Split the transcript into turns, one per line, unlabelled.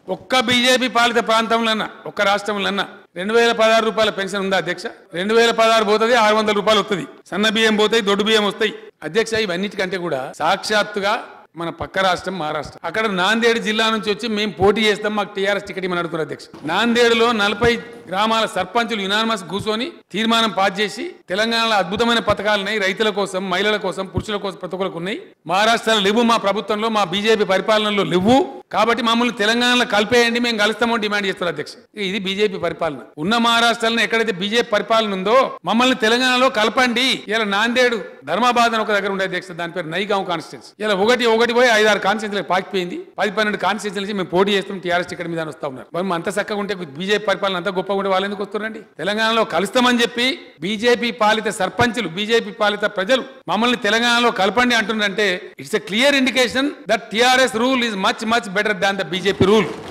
ఒక్క బీజేపీ పాలిత ప్రాంతంలోన్నా ఒక్క రాష్ట్రంలోన్నా రెండు వేల పదహారు రూపాయల పెన్షన్ ఉందా అధ్యక్ష రెండు వేల పదహారు పోతుంది ఆరు వందల రూపాయలు వస్తుంది సన్న బియ్యం పోతాయి దొడ్డు బియ్యం వస్తాయి అధ్యక్ష ఇవన్నిటికంటే కూడా సాక్షాత్తుగా మన పక్క రాష్ట్రం మహారాష్ట్ర అక్కడ నాందేడు జిల్లా నుంచి వచ్చి మేము పోటీ చేస్తాం మాకు టీఆర్ఎస్ టికెట్ ఇవ్వని అడుగుతున్నారు అధ్యక్ష నాందేడులో నలభై గ్రామాల సర్పంచులు యునానిమస్ కూర్చొని తీర్మానం పాస్ చేసి తెలంగాణలో అద్భుతమైన పథకాలు ఉన్నాయి రైతుల కోసం మహిళల కోసం పురుషుల కోసం ప్రతి ఒక్కరికి ఉన్నాయి మహారాష్ట్రలో లేవు మా ప్రభుత్వంలో మా బీజేపీ పరిపాలనలో లేవు కాబట్టి మమ్మల్ని తెలంగాణలో కలిపేయండి మేము కలుస్తామని డిమాండ్ చేస్తారు అధ్యక్ష ఇది బీజేపీ పరిపాలన ఉన్న మహారాష్ట్రలో ఎక్కడైతే బీజేపీ పరిపాలన ఉందో మమ్మల్ని తెలంగాణలో కలపండి ఇలా నాందేడు ధర్మాబాద్ అని ఒక దగ్గర ఉండే అధ్యక్ష దాని పేరు నైగాం కాన్స్టిట్యూన్స్ ఇలా ఒకటి ఒకటి పోయి ఐదు ఆరు కాన్స్టిట్యూన్సీలకు పాకిపోయింది పది పన్నెండు కాన్స్టిట్యూన్సీ నుంచి మేము పోటీ చేస్తాం టీఆర్ఎస్ టికెట్ మీద అని వస్తా ఉన్నారు మరి అంత చక్కగా ఉంటే బీజేపీ పరిపాలన అంత గొప్పగా ఉంటే వాళ్ళు ఎందుకు వస్తున్నారండి తెలంగాణలో కలుస్తామని చెప్పి బీజేపీ పాలిత సర్పంచులు బీజేపీ పాలిత ప్రజలు మమ్మల్ని తెలంగాణలో కలపండి అంటున్నారంటే it's a clear indication that TRS rule is much much better than the BJP rule